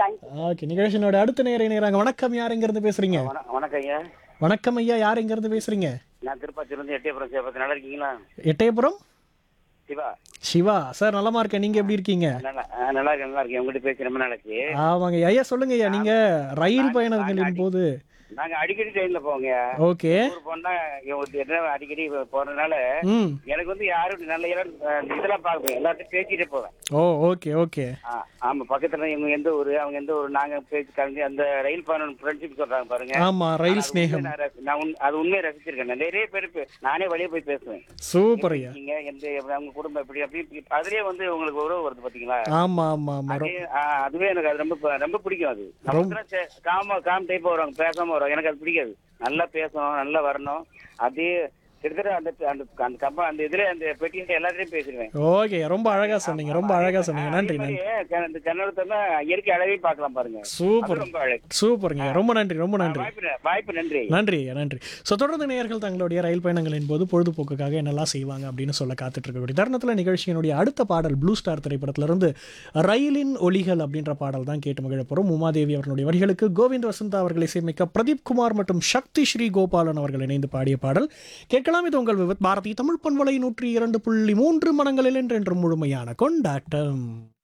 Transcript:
thank you okay நிகழ்ச்சியினோட அடுத்த நேர நேராங்க வணக்கம் யார் எங்க இருந்து பேசுறீங்க வண- வணக்கம் ஐயா வணக்கம் ஐயா யார் எங்க இருந்து பேசுறீங்க நான் திருப்பாச்சியிலிருந்து எட்டயபுரம் சேபத்து நல்லா இருக்கீங்களா எட்டயபுரம் சிவா சிவா சார் நலமா இருக்கேன் நீங்க எப்படி இருக்கீங்க நல்லா ஆ, நல்லா இருக்கேன் நல்லா இருக்கேன் உங்ககிட்ட பேசி ரொம்ப நாளைக்கு ஆமாங்க ஐயா சொல்லுங்க ஐயா நீங்க ரயில் பயணங்களின் போது நாங்க அடிக்கடி ட்ரெயின்ல போவோங்க ஓகே ஊர் போனா இவங்க என்ன அடிக்கடி போறதுனால ம் எனக்கு வந்து யாரும் நல்ல இடம் அஹ், இதெல்லாம் பார்ப்பேன் எல்லாத்தையும் பேசிட்டே போவேன் ஓ ஓகே ஓகே ஆ, ஆமா பக்கத்துல இவங்க எந்த ஊரு அவங்க எந்த ஊரு நாங்க பேசி கலந்து அந்த ரயில் பயணம் ஃப்ரெண்ட்ஷிப் சொல்றாங்க பாருங்க ஆமா ரயில் அது ஸ்நேகம் உண்மையை நான் ரசி- நான் உண்- அது உண்மையை ரசிச்சிருக்கேன் நான் நிறைய பேர் பே- நானே வெளியே போய் பேசுவேன் சூப்பர் ஐயா நீங்க எந்த அவங்க குடும்பம் எப்படி அப்படி இப்படி அதுலயே வந்து உங்களுக்கு உறவு வருது பாத்தீங்களா ஆமா ஆமா ஆமா ரொ- அதே- ஆ, அதுவே எனக்கு அது ரொம்ப ப- ரொம்ப பிடிக்கும் அது நமக்கு காம காம் டைப் வருவாங்க பேசாம வருவாங்க எனக்கு அது பிடிக்காது நல்லா பேசணும் நல்லா வரணும் அதே கிட்டத்தட்ட அந்த அந்த அந்த கம்ப அந்த இதுல அந்த பெட்டியில எல்லாத்தையும் பேசிடுவேன் ஓகே ரொம்ப அழகா சொன்னீங்க ரொம்ப அழகா சொன்னீங்க நன்றி அதே நன்றி மாதிரி க- இந்த கன்னடத்தை இயற்கை அழகையும் பார்க்கலாம் பாருங்க அது சூப்பர் ரொம்ப அழகு சூப்பருங்க ரொம்ப நன்றி ரொம்ப நன்றி வாய்ப்பு ந- வாய்ப்பு நன்றி நன்றி ஐயா நன்றி ஸோ தொடர்ந்து நேயர்கள் தங்களுடைய ரயில் பயணங்களின் போது பொழுதுபோக்குக்காக என்னெல்லாம் செய்வாங்க அப்படின்னு சொல்ல காத்துட்டு இருக்கக்கூடிய தருணத்தில் நிகழ்ச்சியினுடைய அடுத்த பாடல் ப்ளூ ஸ்டார் திரைப்படத்திலிருந்து ரயிலின் ஒலிகள் அப்படின்ற பாடல் தான் கேட்டு மகிழ போகிறோம் உமாதேவி அவர்களுடைய வரிகளுக்கு கோவிந்த் வசந்தா அவர்கள் இசையமைக்க பிரதீப் குமார் மற்றும் சக்தி ஸ்ரீ கோபாலன் அவர்கள் இணைந்து பாடிய பாடல் கேட்கலாம் இது உங்கள் விவத் பாரதி தமிழ் பண்பலை நூற்றி இரண்டு புள்ளி மூன்று மனங்களில் என்றென்றும் முழுமையான கொண்டாட்டம்